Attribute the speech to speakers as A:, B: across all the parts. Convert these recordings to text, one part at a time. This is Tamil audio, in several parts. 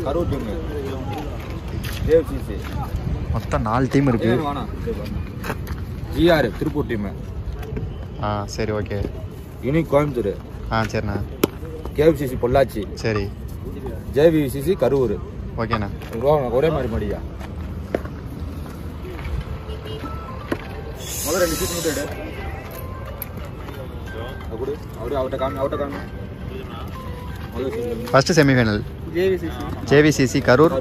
A: கரூர் டீம் ஜேஎஃப்சிசி
B: மொத்தம் நாலு டீம் இருக்கு
A: வேணாம் ஜிஆர் திருப்பூர் டீம்
B: ஆ சரி ஓகே
A: யூனிக் கோயம்புத்தூர்
B: ஆ சரிண்ணா
A: கேஎஃப்சிசி பொள்ளாச்சி
B: சரி
A: ஜேவிசிசி கரூர்
B: ஓகேண்ணா
A: ஒரே மாதிரி மடியா முதல்ல ரெண்டு சீட் மட்டும் எடு அது கொடு அப்படியே அவட்ட காமி அவட்ட காமி முதல்ல seat
B: first semifinal JVCC Karur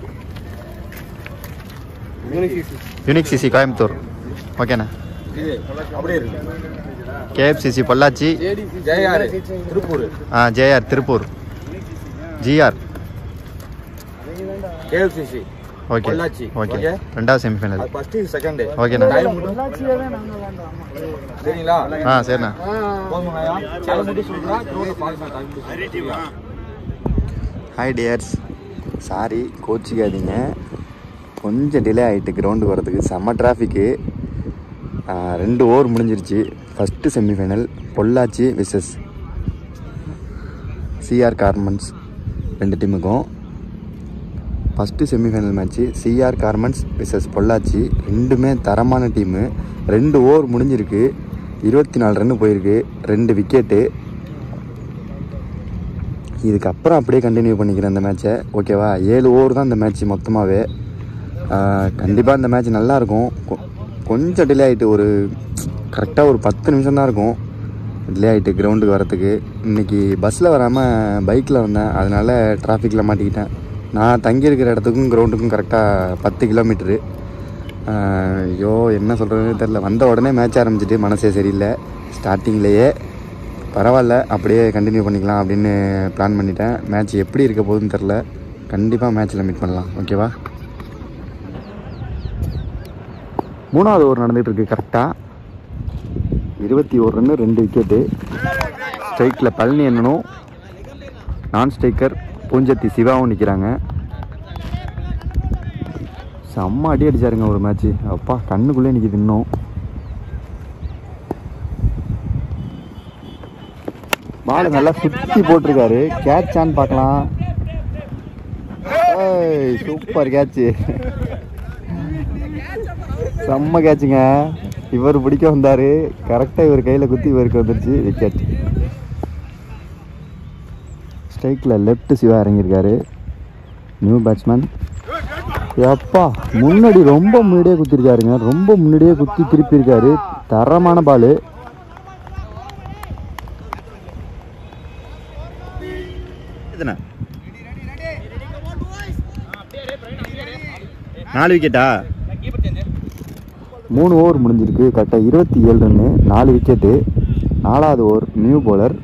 B: unique CC Coimbatore ஓகேண்ணா
A: இது அப்படியே இருக்கு
B: கேஎஃப்சிசி பொள்ளாச்சி
A: ஜெயார் திருப்பூர்
B: ஆ JR Tiruppur GR
A: KFCC
B: okay
A: Pollachi.
B: Okay
A: okay.
B: ரெண்டாவது செமிஃபைனல்
A: அது ஃபர்ஸ்ட் இது செகண்ட்
B: ஓகேண்ணா.
A: சரிங்களா
B: ஆ சரிண்ணா
A: போதுமாயா சேலை மட்டும் சொல்றா ரோட பாருங்க டைம்
B: ஹாய் டியர்ஸ் சாரி கோச்சிக்காதீங்க கொஞ்சம் டிலே ஆகிட்டு கிரவுண்டுக்கு வரதுக்கு செம்ம டிராஃபிக்கு ரெண்டு ஓவர் முடிஞ்சிருச்சு ஃபஸ்ட்டு செமிஃபைனல் பொள்ளாச்சி விசஸ் சிஆர் கார்மெண்ட்ஸ் ரெண்டு டீமுக்கும் first semifinal match CR garments விசஸ் பொள்ளாச்சி ரெண்டுமே தரமான டீமு ரெண்டு ஓவர் முடிஞ்சிருக்கு இருபத்தி நாலு ரன்னு போயிருக்கு ரெண்டு விக்கெட்டு இதுக்கப்புறம் அப்படியே கண்டினியூ பண்ணிக்கிறேன் இந்த மேட்ச்சை ஓகேவா ஏழு ஓவர் தான் இந்த மேட்ச் மொத்தமாகவே கண்டிப்பாக இந்த மேட்ச் நல்லாயிருக்கும் கொஞ்சம் டிலே ஆகிட்டு ஒரு கரெக்டாக ஒரு பத்து நிமிஷம் தான் இருக்கும் டிலே ஆகிட்டு கிரவுண்டுக்கு வரத்துக்கு இன்றைக்கி பஸ்ஸில் வராமல் பைக்கில் வந்தேன் அதனால் டிராஃபிக்கில் மாட்டிக்கிட்டேன் நான் தங்கியிருக்கிற இடத்துக்கும் கிரவுண்டுக்கும் கரெக்டாக பத்து கிலோமீட்ரு ஐயோ என்ன சொல்கிறதுன்னு தெரில வந்த உடனே மேட்ச் ஆரம்பிச்சிட்டு மனசே சரியில்லை ஸ்டார்டிங்லேயே பரவாயில்ல அப்படியே கண்டினியூ பண்ணிக்கலாம் அப்படின்னு பிளான் பண்ணிட்டேன் மேட்ச் எப்படி இருக்க போகுதுன்னு தெரில கண்டிப்பாக மேட்ச்சில் மீட் பண்ணலாம் ஓகேவா மூணாவது ஓவர் நடந்துகிட்டு இருக்கு கரெக்டாக இருபத்தி ஒரு ரன்னு ரெண்டு விக்கெட்டு ஸ்ட்ரைக்கில் பழனி அண்ணனும் நான் ஸ்ட்ரைக்கர் பூஞ்சத்தி சிவாவும் நிற்கிறாங்க செம்ம அடி அடிச்சாருங்க ஒரு மேட்ச்சு அப்பா கண்ணுக்குள்ளே நிற்கிது இன்னும் பால் நல்லா சுத்தி போட்டிருக்காரு கேட்சான்னு பார்க்கலாம் ஏய் சூப்பர் கேட்சு செம்ம கேட்சுங்க இவர் பிடிக்க வந்தாரு கரெக்டாக இவர் கையில் குத்தி இவருக்கு வந்துருச்சு விக்கெட் ஸ்ட்ரைக்கில் லெஃப்ட் சிவா இறங்கியிருக்காரு நியூ பேட்ஸ்மேன் எப்பா முன்னாடி ரொம்ப முன்னாடியே குத்திருக்காருங்க ரொம்ப முன்னாடியே குத்தி திருப்பி இருக்காரு தரமான பால் எத்தனை நாலு விக்கெட்டா மூணு ஓவர் முடிஞ்சிருக்கு கரெக்டாக இருபத்தி ஏழு ரன்னு நாலு விக்கெட்டு நாலாவது ஓவர் நியூ bowler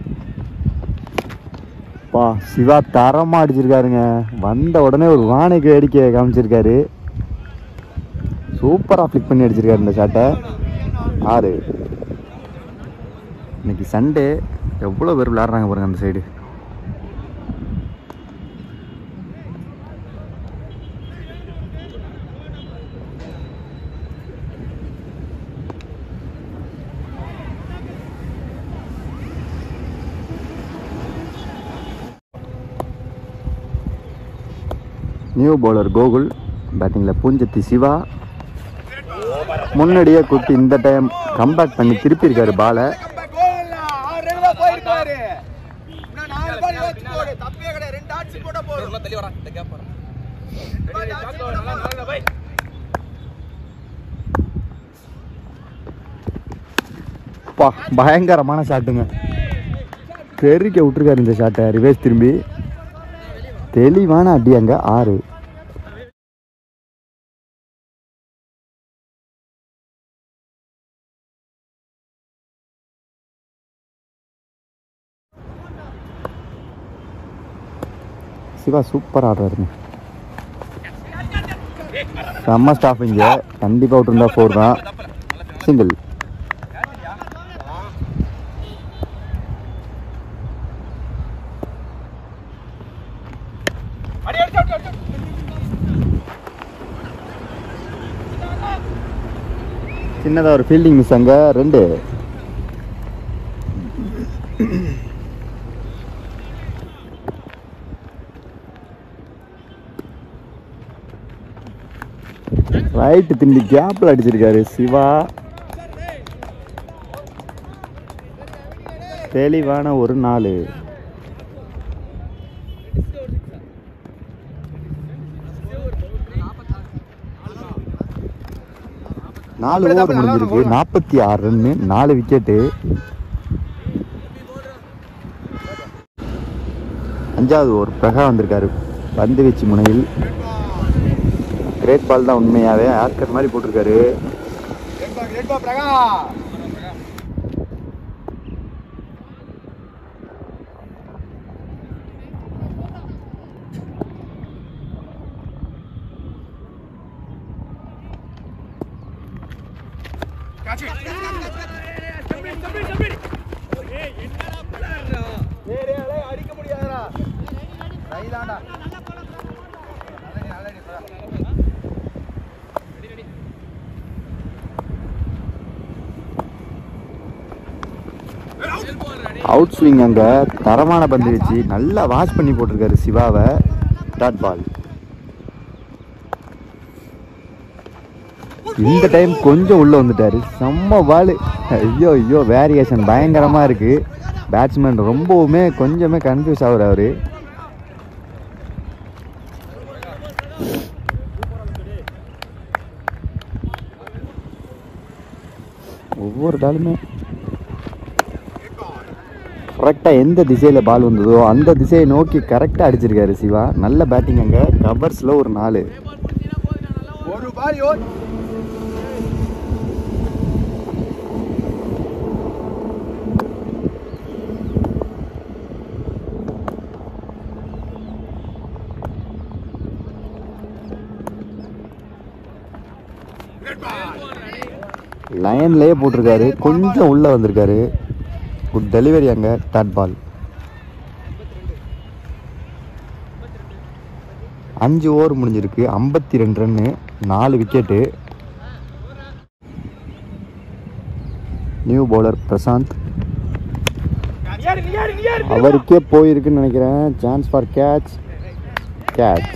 B: பா சிவா தரமாக அடிச்சிருக்காருங்க வந்த உடனே ஒரு வானைக்கு வேடிக்கை காமிச்சிருக்காரு சூப்பராக ஃப்ளிக் பண்ணி அடிச்சிருக்காரு இந்த ஷாட்டை ஆறு இன்னைக்கு சண்டே எவ்வளோ பேர் விளாட்றாங்க பாருங்க அந்த சைடு நியூ பவுலர் கோகுல் பேட்டிங்கில் பூஞ்சத்தி சிவா முன்னாடியே குத்தி இந்த டைம் கம்பேக் பண்ணி திருப்பியிருக்காரு பாலை பா பயங்கரமான ஷாட்டுங்க தெறிக்க விட்டுருக்காரு இந்த ஷாட்டை ரிவேஸ் திரும்பி தெளிவான அடி அங்க ஆறு சிவா சூப்பர் ஆடுறாருங்க செம்ம ஸ்டாஃப் இங்க கண்டிப்பா விட்டுருந்தா ஃபோர் தான் சிங்கிள் சின்னதாக ஒரு ஃபீல்டிங் மிஸ் அங்கே ரெண்டு ரைட்டு திரும்பி கேப்பில் அடிச்சிருக்காரு சிவா தெளிவான ஒரு நாள் நாலு ஓவர் முடிஞ்சிருக்கு நாற்பத்தி ஆறு ரன்னு நாலு விக்கெட்டு அஞ்சாவது ஓவர் பிரகா வந்திருக்காரு பந்து வீச்சு முனையில் கிரேட் பால் தான் உண்மையாவே ஆஸ்கர் மாதிரி போட்டிருக்காரு
A: அடிக்க முடியாதுடா ரைதாண்டா
B: அவுட் ஸ்விங் அங்க தரமான பந்து வச்சு நல்லா வாஷ் பண்ணி போட்டிருக்காரு சிவாவை டாட் பால் இந்த டைம் கொஞ்சம் உள்ள வந்துட்டாரு செம்ம பால் ஐயோ ஐயோ வேரியேஷன் பயங்கரமா இருக்கு பேட்ஸ்மேன் ரொம்பவுமே கொஞ்சமே கன்ஃபியூஸ் ஆகுறாரு அவரு ஒவ்வொரு டாலுமே கரெக்டாக எந்த திசையில் பால் வந்ததோ அந்த திசையை நோக்கி கரெக்டாக அடிச்சிருக்காரு சிவா நல்ல பேட்டிங் அங்கே கவர்ஸில் ஒரு நாலு
A: ஒரு பால் யோ
B: லைன்லேயே போட்டிருக்காரு கொஞ்சம் உள்ளே வந்திருக்காரு குட் டெலிவரி அங்கே டாட் பால் அஞ்சு ஓவர் முடிஞ்சிருக்கு ஐம்பத்தி ரெண்டு ரன்னு நாலு விக்கெட்டு நியூ பவுலர் பிரசாந்த் அவருக்கே போயிருக்குன்னு நினைக்கிறேன் சான்ஸ் ஃபார் கேட்ச் கேட்ச்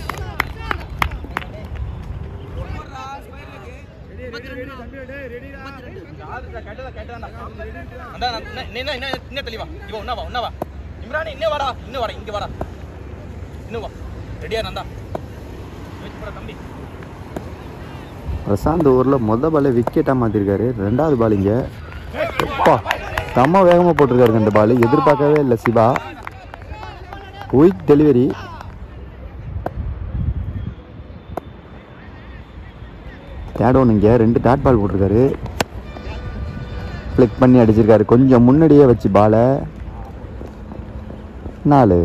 A: அண்ணா என்ன என்ன என்ன தெளிவா இவன் உண்ணா வா உண்ணா வா இம்ரானி இன்னே வாடா இன்னும் வாடா இங்க வாடா இன்னும் வா ரெடியா நந்தா வெயிட் பண்ண தம்பி
B: பிரசாந்த் ஓவரில் மொதல் பாலை விக்கெட்டாக மாற்றிருக்காரு ரெண்டாவது பால் இங்கே அப்பா செம்ம வேகமாக போட்டிருக்காருங்க இந்த பால் எதிர்பார்க்கவே இல்லை சிவா குயிக் டெலிவரி தேடோன் இங்கே ரெண்டு டாட் பால் போட்டிருக்காரு ஃப்ளிக் பண்ணி அடிச்சிருக்காரு கொஞ்சம் முன்னாடியே வச்சு பாலை நாலு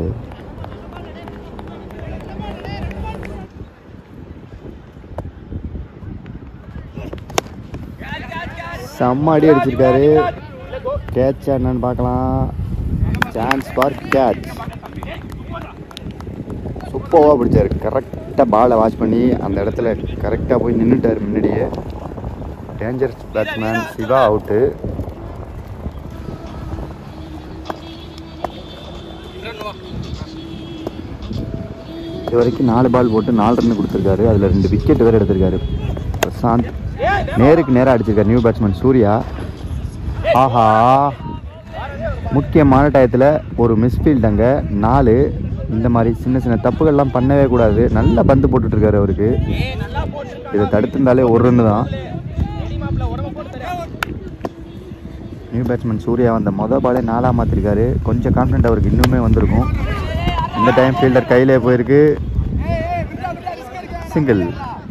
B: செம்ம அடி அடிச்சிருக்காரு கேட்ச் என்னன்னு பார்க்கலாம் சான்ஸ் ஃபார் கேட்ச் சூப்பராக பிடிச்சாரு கரெக்டாக பாலை வாட்ச் பண்ணி அந்த இடத்துல கரெக்டாக போய் நின்றுட்டார் முன்னாடியே dangerous batsman Siva out
A: Imran வா
B: இது வரைக்கும் நாலு பால் போட்டு நாலு ரன் கொடுத்துருக்காரு அதில் ரெண்டு விக்கெட் வேறு எடுத்திருக்காரு பிரசாந்த் நேருக்கு நேராக அடிச்சிருக்காரு நியூ பேட்ஸ்மேன் சூர்யா ஆஹா முக்கியமான டயத்தில் ஒரு மிஸ்ஃபீல்ட் அங்கே நாலு இந்த மாதிரி சின்ன சின்ன தப்புகள்லாம் பண்ணவே கூடாது நல்லா பந்து போட்டுட்ருக்காரு அவருக்கு
A: ஏய் நல்லா போட்டு
B: இதை தடுத்திருந்தாலே ஒரு ரன்னு தான்
A: ரெடி மாப்ள உடம்ப போட்டு தரேன்
B: நியூ பேட்ஸ்மேன் சூர்யா வந்த மொதல் பாலே நாலாக மாற்றிருக்காரு கொஞ்சம் கான்ஃபிடென்ட் அவருக்கு இன்னுமே வந்திருக்கும் இந்த டைம் ஃபீல்டர் கையிலே போயிருக்கு சிங்கிள்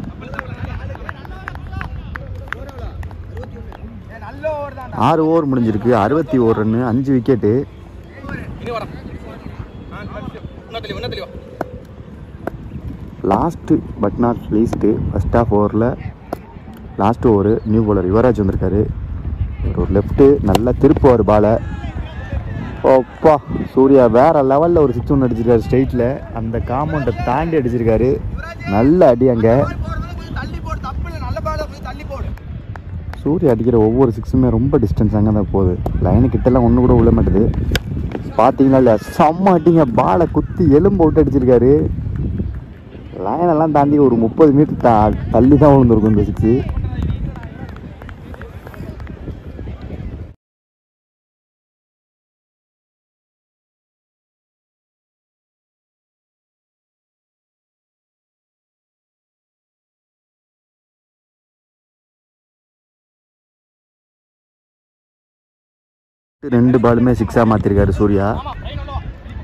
A: நல்ல ஓவர் தான்
B: ஆறு ஓவர் முடிஞ்சிருக்கு அறுபத்தி ஓர் ரன்னு அஞ்சு விக்கெட்டு
A: இனி வாடா இன்னும் தெளிவா இன்னும் தெளிவா
B: last but not least first of ஓவரில் last over new bowler Yuvraj வந்திருக்காரு ஒரு லெஃப்ட்டு நல்லா திருப்புவார் பாலை ஓப்பா சூர்யா வேற லெவலில் ஒரு சிக்ஸ் ஒன்று அடிச்சிருக்காரு ஸ்ட்ரெயிட்டில் அந்த காம்பவுண்டை தாண்டி அடிச்சிருக்காரு நல்ல அடி அங்கே
A: தள்ளி போடு தப்பு இல்லை நல்ல பால போய் தள்ளி போடு
B: சூர்யா அடிக்கிற ஒவ்வொரு சிக்ஸுமே ரொம்ப டிஸ்டன்ஸ் அங்கே தான் போகுது லைனு கிட்டலாம் ஒன்று கூட விழ மாட்டுது பார்த்தீங்களா இல்லையா செம்ம அடிங்க பாலை குத்தி எலும்பு விட்டு அடிச்சிருக்காரு லைன் எல்லாம் தாண்டி ஒரு முப்பது மீட்டர் தா தள்ளி தான் விழுந்துருக்கும் இந்த சிக்ஸு ரெண்டு பாலுமே சிக்ஸாக மாற்றிருக்காரு சூர்யா
A: ஆமா ரைட் உள்ள வா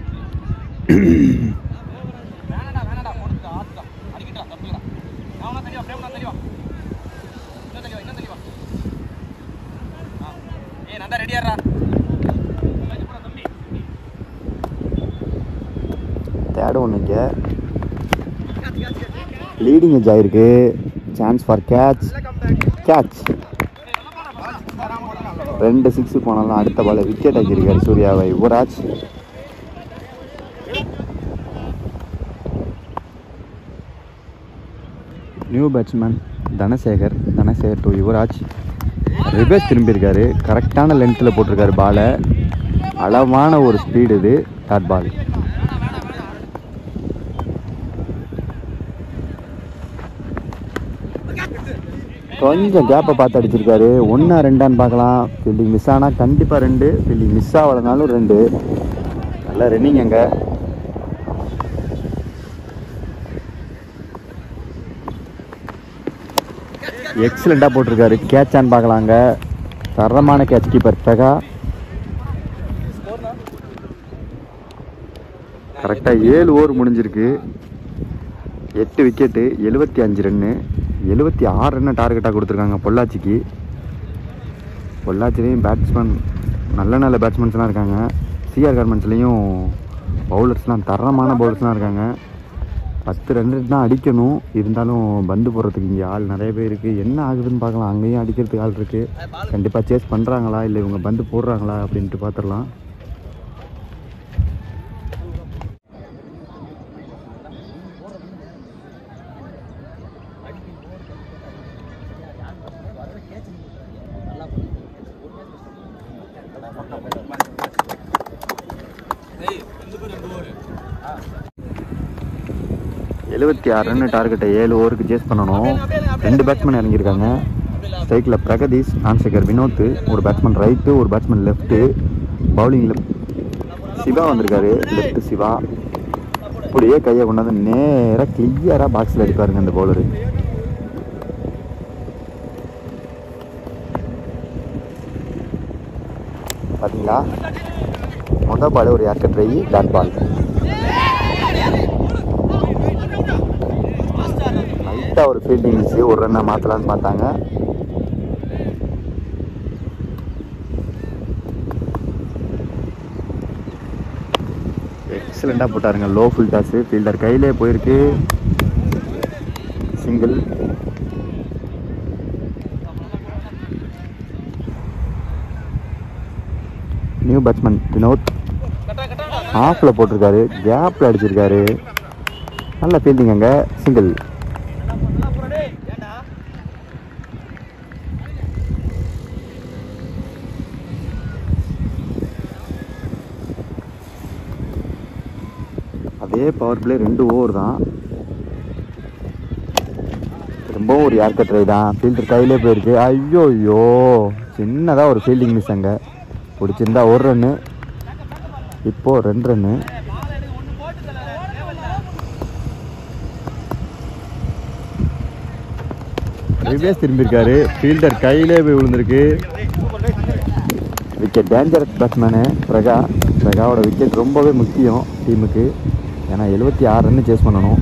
A: வேணாடா வேணாடா போடுடா ஆத்துடா அடிக்கடா தப்புடா அவனா தெளிவா பிரேம்னா தெளிவா இன்னும் தெளிவா இன்னும் தெளிவா ஆ. ஏய் நந்தா ரெடியாடா தம்பி
B: தேர்டு ஒன்று இங்கே லீடிங் எஜ் ஆயிருக்கு சான்ஸ் ஃபார் கேட்ச் கேட்ச் ரெண்டு சிக்ஸ் போனாலும் அடுத்த பால விக்கெட் ஆக்கியிருக்காரு சூர்யாவை Yuvraj new batsman Dhanasekar Dhanasekar to Yuvraj reverse திரும்பியிருக்காரு கரெக்டான லென்த்தில் போட்டிருக்காரு பாலை அளவான ஒரு ஸ்பீடு இது டாட் பால் கொஞ்சம் கேப்பை பார்த்து அடிச்சிருக்காரு ஒன்றா ரெண்டான்னு பார்க்கலாம் ஃபீல்டிங் மிஸ் ஆனால் கண்டிப்பாக ரெண்டு ஃபீல்டிங் மிஸ் ஆகலனாலும் ரெண்டு நல்லா ரன்னிங் அங்கே எக்ஸலண்ட்டாக போட்டிருக்காரு கேட்சான்னு பார்க்கலாங்க தரமான கேட்ச் கீப்பர் பிரகா கரெக்டாக ஏழு ஓவர் முடிஞ்சிருக்கு எட்டு விக்கெட்டு எழுபத்தி அஞ்சு ரன்னு எழுபத்தி ஆறு ரன்னு டார்கெட்டாக கொடுத்துருக்காங்க பொள்ளாச்சிக்கு பொள்ளாச்சிலையும் பேட்ஸ்மேன் நல்ல நல்ல பேட்ஸ்மேன்ஸ்லாம் இருக்காங்க சிஆர் கார்மெண்ட்ஸ்லேயும் பவுலர்ஸ்லாம் தரமான பவுலர்ஸ்லாம் இருக்காங்க பத்து ரன் தான் அடிக்கணும் இருந்தாலும் பந்து போடுறதுக்கு இங்கே ஆள் நிறைய பேர் இருக்குது என்ன ஆகுதுன்னு பார்க்கலாம் அங்கேயும் அடிக்கிறதுக்கு ஆள் இருக்குது கண்டிப்பாக சேஸ் பண்ணுறாங்களா இல்லை இவங்க பந்து போடுறாங்களா அப்படின்ட்டு பார்த்துடலாம்
A: ஏய் ரெண்டு பேர் ரெண்டு ஓவர்
B: எழுபத்தி ஆறு ரன் டார்கெட்டை ஏழு ஓவருக்கு சேஸ் பண்ணணும் ரெண்டு பேட்ஸ்மேன் இறங்கியிருக்காங்க ஸ்ட்ரைக்கில் பிரகதீஷ் ஆன்சேகர் வினோத் ஒரு பேட்ஸ்மேன் ரைட்டு ஒரு பேட்ஸ்மேன் லெஃப்ட்டு பவுலிங்கில் சிவா வந்திருக்காரு லெஃப்ட் சிவா அப்படியே கையை கொண்டாந்து நேராக கிளியராக பாக்ஸில் அடிப்பாருங்க அந்த பவுலரு பார்த்தீங்களா மொதல் பால் ஒரு ஏர்கட் ட்ரை டாட் பால் லைட்டாக ஒரு ஃபீல்டிங் மிஸ் ஒரு ரன்னை மாற்றலான்னு பார்த்தாங்க எக்ஸலண்ட்டாக போட்டாருங்க லோ ஃபுல் டாஸு ஃபீல்டர் கையிலே போயிருக்கு சிங்கிள் நியூ பேட்ஸ்மேன் வினோத்
A: கட்டா கட்டா
B: ஆஃபில் போட்டிருக்காரு கேப்பில் அடிச்சிருக்காரு நல்ல ஃபீல்டிங் அங்கே சிங்கிள்
A: நல்லா போடா டேய் ஏன்டா
B: அதே பவர் பிளே ரெண்டு ஓவர் தான் திரும்பவும் ஒரு யார்கட் ட்ரை தான் ஃபீல்டர் கையிலே போயிருக்கு ஐயோ ஐயோ சின்னதாக ஒரு ஃபீல்டிங் மிஸ் அங்கே பிடிச்சிருந்தா ஒரு ரன்னு இப்போது ரெண்டு ரன்னு ரிவேஸ் திரும்பியிருக்காரு ஃபீல்டர் கையிலே போய் விழுந்திருக்கு விக்கெட் டேஞ்சரஸ் பேட்ஸ்மேனு பிரகா பிரகாவோட விக்கெட் ரொம்பவே முக்கியம் டீமுக்கு ஏன்னா எழுபத்தி ஆறு ரன்னு சேஸ் பண்ணணும்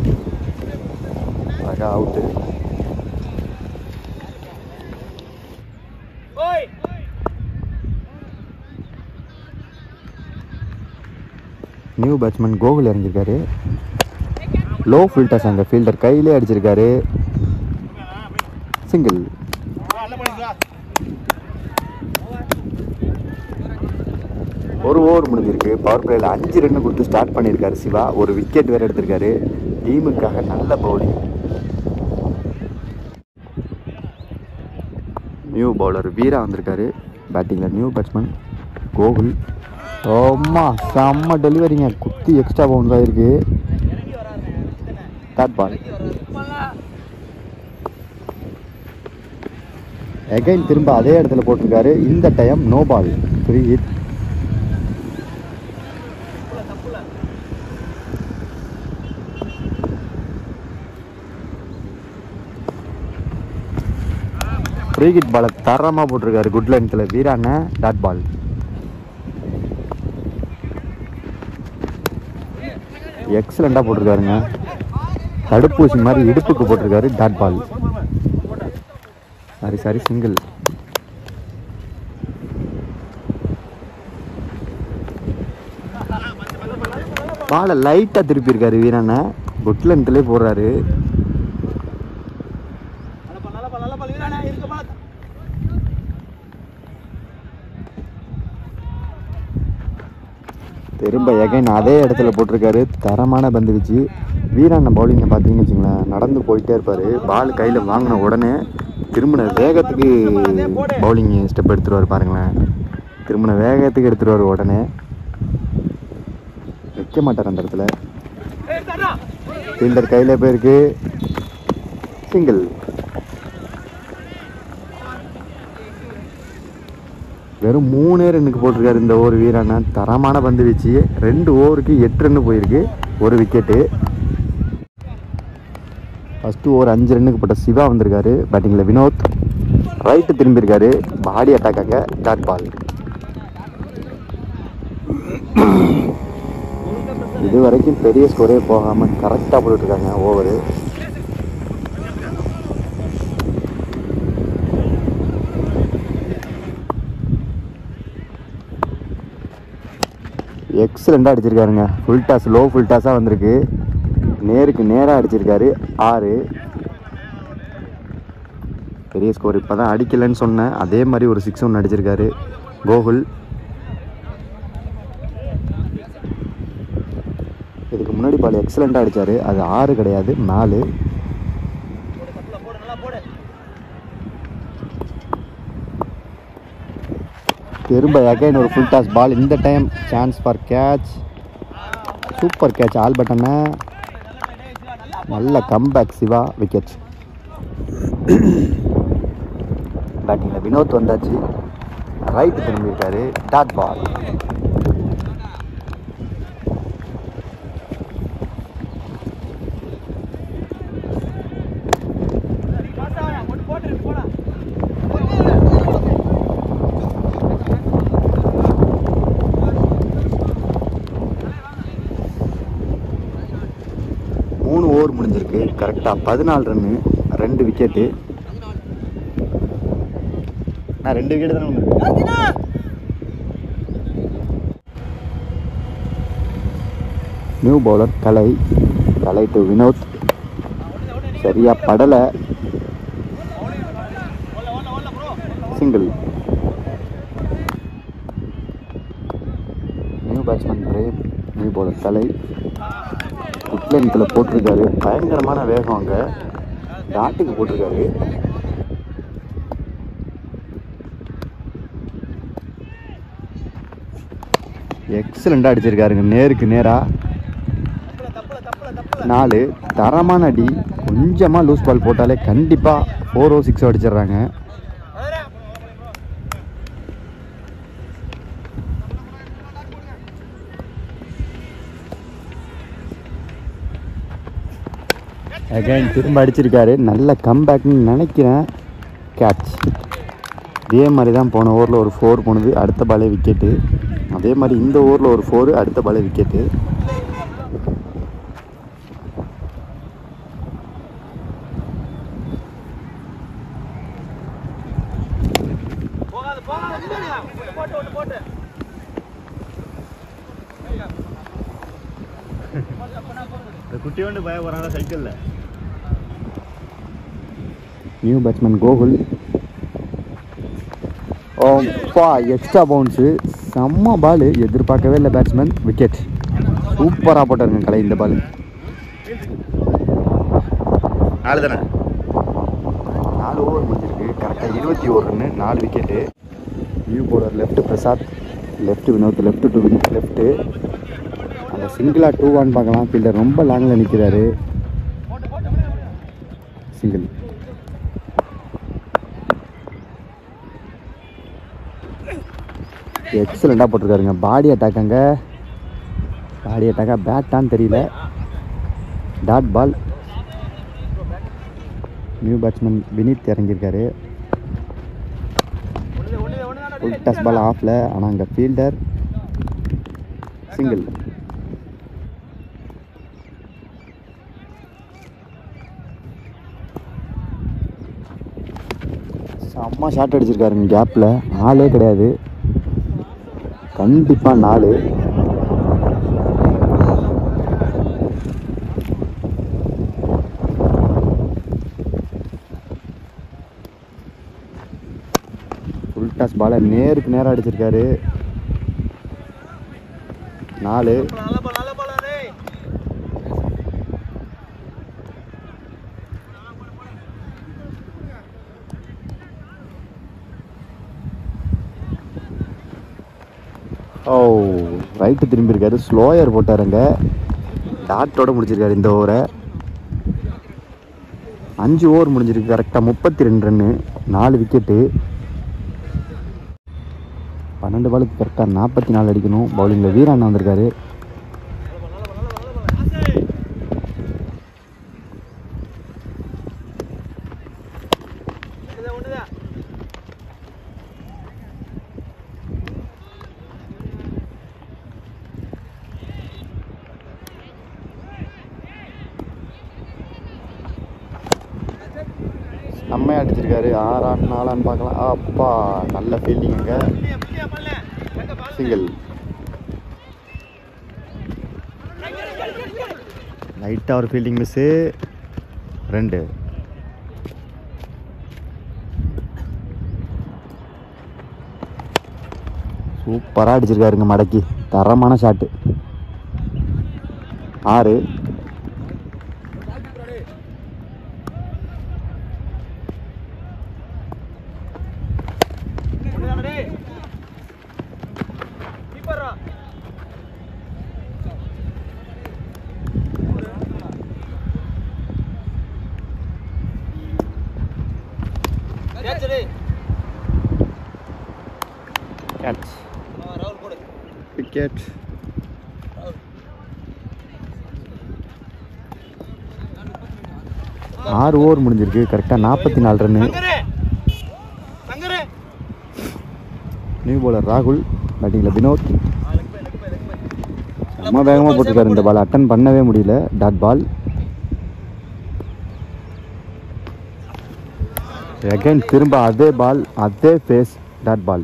B: பிரகா அவுட்டு
A: ஓய்
B: நியூ பேட்ஸ்மேன் கோகுல் இறங்கியிருக்காரு லோ ஃபீல்டர்ஸ் அங்கே ஃபீல்டர் கையிலே அடிச்சிருக்காரு சிங்கிள் ஒரு ஓவர் முடிஞ்சிருக்கு பவர் பிளேயில் அஞ்சு ரன் கொடுத்து ஸ்டார்ட் பண்ணியிருக்காரு சிவா ஒரு விக்கெட் வேறு எடுத்திருக்காரு டீமுக்காக நல்ல பவுலிங் நியூ பவுலர் வீரா வந்திருக்காரு பேட்டிங்கில் நியூ பேட்ஸ்மேன் கோகுல் அம்மா செம்ம டெலிவரிங்க குத்தி எக்ஸ்ட்ரா பவுன்ஸ் ஆயிருக்கு டாட் பால் எகைன் திரும்ப அதே இடத்துல போட்டிருக்காரு இந்த time no ball free hit free hit பாலை தரமாக போட்டிருக்காரு குட் லென்த்தில் வீரான டாட் பால் எக்ஸலண்ட்டாக போட்டிருக்காருங்க தடுப்பூசி மாதிரி இடுப்புக்கு போட்டிருக்காரு dot ball sorry sorry single பாலை லைட்டாக திருப்பியிருக்காரு வீரனை குட் லென்த்லேயே போடுறாரு திரும்ப எகைன் அதே இடத்துல போட்டிருக்காரு தரமான பந்து வீச்சு வீராண்ண பவுலிங்கை பார்த்தீங்கன்னு வச்சுங்களேன் நடந்து போயிட்டே இருப்பார் பால் கையில் வாங்கின உடனே திரும்பின வேகத்துக்கு பவுலிங் ஸ்டெப் எடுத்துருவார் பாருங்களேன் திரும்பின வேகத்துக்கு எடுத்துருவார் உடனே வைக்க மாட்டார் அந்த இடத்துல ஃபீல்டர் கையில் போயிருக்கு சிங்கிள் வெறும் மூணே ரன்னுக்கு போட்டிருக்காரு இந்த ஓவர் வீரான தரமான பந்து வீச்சு ரெண்டு ஓவருக்கு எட்டு ரன்னு போயிருக்கு ஒரு விக்கெட்டு ஃபஸ்ட்டு ஓவர் அஞ்சு ரன்னுக்கு போட்ட சிவா வந்திருக்காரு பேட்டிங்கில் வினோத் ரைட்டு திரும்பியிருக்காரு பாடி அட்டாக்காக டாட் பால் இது வரைக்கும் பெரிய ஸ்கோரே போகாமல் கரெக்டாக போட்டுட்ருக்காங்க ஓவரு எக்ஸலண்ட்டாக அடிச்சிருக்காருங்க ஃபுல் டாஸ் லோ ஃபுல் டாஸாக வந்திருக்கு நேருக்கு நேராக அடிச்சிருக்காரு ஆறு பெரிய ஸ்கோர் இப்போ தான் அடிக்கலைன்னு சொன்னேன் அதே மாதிரி ஒரு சிக்ஸ் ஒன்று அடிச்சிருக்காரு கோகுல் இதுக்கு முன்னாடி பால் எக்ஸலண்ட்டாக அடித்தார் அது ஆறு கிடையாது நாலு திரும்ப அகைன் ஒரு ஃபுல் டாஸ் பால் இந்த time chance for catch super catch all பட்டனை நல்ல கம்பேக் சிவா விக்கெட் பேட்டிங்கில் வினோத் வந்தாச்சு ரைட்டு திரும்பியிருக்காரு டாட் பால் மூணு ஓவர் முடிஞ்சிருக்கு கரெக்டாக பதினாலு ரன்னு ரெண்டு விக்கெட்டு நான் ரெண்டு விக்கெட் தானே வந்திருக்கு new bowler Kalai Kalai to Vinoth சரியா படலை single new batsman Prem new bowler Kalai குட்லென்த்தில் போட்டிருக்காரு பயங்கரமான வேகம் அங்கே டாட்டுக்கு போட்டிருக்காரு எக்ஸலண்ட்டாக அடிச்சிருக்காருங்க நேருக்கு நேராக நாலு தரமான அடி கொஞ்சமாக லூஸ் பால் போட்டாலே கண்டிப்பாக ஃபோர் ஓ சிக்ஸோ அடிச்சிடுறாங்க அகைன் திரும்ப அடிச்சிருக்காரு நல்ல கம்பேக்னு நினைக்கிறேன் கேட்ச் இதே மாதிரி தான் போன ஓவரில் ஒரு ஃபோர் போனது அடுத்த பாலே விக்கெட்டு அதே மாதிரி இந்த ஓவரில் ஒரு ஃபோரு அடுத்த பாலே விக்கெட்டு
C: குட்டி வந்து பய போறாங்க சைக்கிள்ல
B: நியூ பேட்ஸ்மேன் கோகுல் ஓப்பா எக்ஸ்ட்ரா பவுன்ஸு செம்ம பால் எதிர்பார்க்கவே இல்லை பேட்ஸ்மேன் விக்கெட் சூப்பராக போட்டாருங்க கலை இந்த பால்
C: நாலு தானே
B: நாலு ஓவர் முடிஞ்சிருக்கு கரெக்டாக இருபத்தி ஓவர்னு நாலு wicket new bowler left Prasad left Vinoth left to left அந்த சிங்கிளாக டூ ஒன் பார்க்கலாம் ஃபீல்டர் ரொம்ப லாங்கில் நிற்கிறாரு சிங்கிள் எக்ஸலண்ட்டாக போட்டிருக்காருங்க பாடி அட்டாக் அங்கே பாடி அட்டாக்கா பேட்டான்னு தெரியல dot ball new batsman Vineeth இறங்கியிருக்காரு ஃபுல் டஸ் பால் ஆஃபில் ஆனால் அங்கே ஃபீல்டர் சிங்கிள் செம்ம ஷாட் அடிச்சிருக்காருங்க கேப்பில் ஆளே கிடையாது கண்டிப்பாக நாலு ஃபுல் டாஸ் பாலை நேருக்கு நேராக அடிச்சிருக்காரு நாலு
A: நல்ல பால் நல்ல பால் டேய்
B: ஓ ரைட்டு திரும்பியிருக்காரு ஸ்லோயர் போட்டாருங்க டாட்டோட முடிச்சிருக்காரு இந்த ஓவரை அஞ்சு ஓவர் முடிஞ்சிருக்கு கரெக்டாக முப்பத்தி ரெண்டு ரன்னு நாலு விக்கெட்டு பன்னெண்டு பாலுக்கு கரெக்டாக நாற்பத்தி நாலு அடிக்கணும் பவுலிங்கில் வீராண்ணா வந்திருக்காரு
A: ஒண்ணுதான் ஒண்ணுதான்
B: செம்மையாக அடிச்சிருக்காரு ஆறான் நாலான்னு பார்க்கலாம் அப்பா நல்ல ஃபீல்டிங்க
A: புள்ளியா புள்ளியா பண்ணல எங்க பால்
B: சிங்கிள் லைட்டாக ஒரு ஃபீல்டிங் மிஸ்ஸு ரெண்டு சூப்பராக அடிச்சிருக்காருங்க மடக்கி தரமான ஷாட்டு ஆறு
A: ஒண்ணுதான் டேய் கீப்பர்ரா கேட்ச் டேய்
B: கேட்ச்
A: ஆ, ராகுல் போடு
B: விக்கெட் ஆறு ஓவர் முடிஞ்சிருக்கு கரெக்டாக நாற்பத்தி நாலு ரன்னு
A: சங்கரே சங்கரே
B: நியூ bowler ராகுல் பேட்டிங்கில் வினோத்
A: ஆ leg bye leg bye leg bye
B: ரொம்ப வேகமாக போட்டிருக்காரு இந்த பால் அட்டன் பண்ணவே முடியல டாட் பால் அகைன் திரும்ப அதே பால் அதே ஃபேஸ் டாட் பால்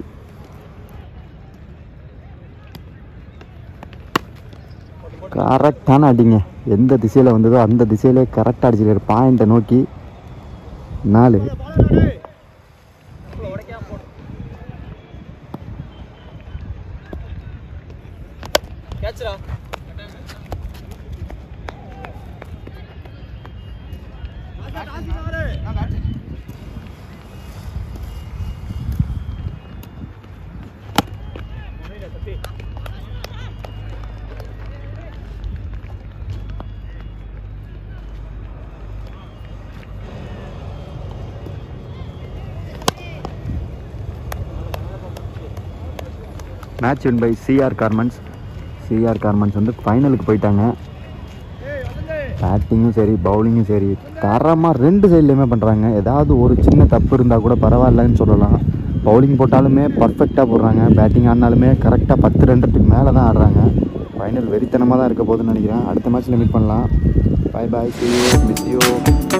B: கரெக்டான அடிங்க எந்த திசையில் வந்ததோ அந்த திசையிலே கரெக்டாக அடிச்சிருக்காரு பாயிண்ட்டை நோக்கி நாலு
A: டேய் உடைக்காம போடு கேட்ச்ரா
B: match win by CR garments CR garments வந்து ஃபைனலுக்கு போயிட்டாங்க பேட்டிங்கும் சரி பவுலிங்கும் சரி தரமாக ரெண்டு சைட்லேயுமே பண்ணுறாங்க ஏதாவது ஒரு சின்ன தப்பு இருந்தால் கூட பரவாயில்லன்னு சொல்லலாம் பவுலிங் போட்டாலுமே பர்ஃபெக்டாக போடுறாங்க பேட்டிங் ஆடினாலுமே கரெக்டாக பத்து ரெண்டுக்கு மேலே தான் ஆடுறாங்க ஃபைனல் வெறித்தனமாக தான் இருக்க போகுதுன்னு நினைக்கிறேன் அடுத்த மேட்ச்சில் மீட் பண்ணலாம் bye bye see you miss you